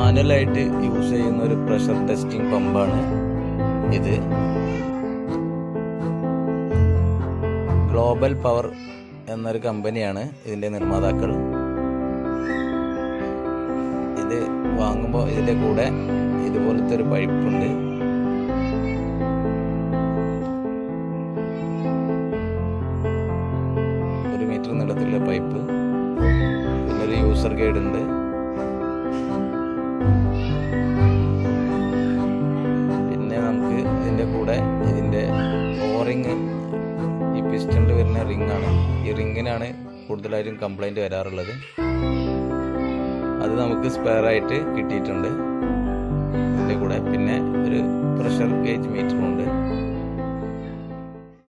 മാനുവലായിട്ട് use ചെയ്യുന്ന ഒരു pressure testing പമ്പാണ് ഇത് ഗ്ലോബൽ പവർ എന്നൊരു കമ്പനിയാണ് ഇതിന്റെ നിർമ്മാതാക്കൾ ഇത് വാങ്ങുമ്പോൾ ഇതിന്റെ കൂടെ ഇതുപോലത്തെ ഒരു പൈപ്പുണ്ട് ഒരു മീറ്റർ നീളത്തിലുള്ള പൈപ്പ് പിന്നെ ഒരു യൂസർ ഗൈഡ് ഉണ്ട് പിന്നെ നമുക്ക് ഇതിന്റെ കൂടെ ഇതിന്റെ ഓറിങ് ഈ പിസ്റ്റണിൽ വരുന്ന റിംഗ് ആണ് ഈ റിങ്ങിനാണ് കൂടുതലായിട്ടും കംപ്ലൈന്റ് വരാറുള്ളത് അത് നമുക്ക് സ്പെയർ ആയിട്ട് കിട്ടിയിട്ടുണ്ട് ഇതിന്റെ കൂടെ പിന്നെ ഒരു പ്രഷർ ഗേജ് മീറ്ററും ഉണ്ട്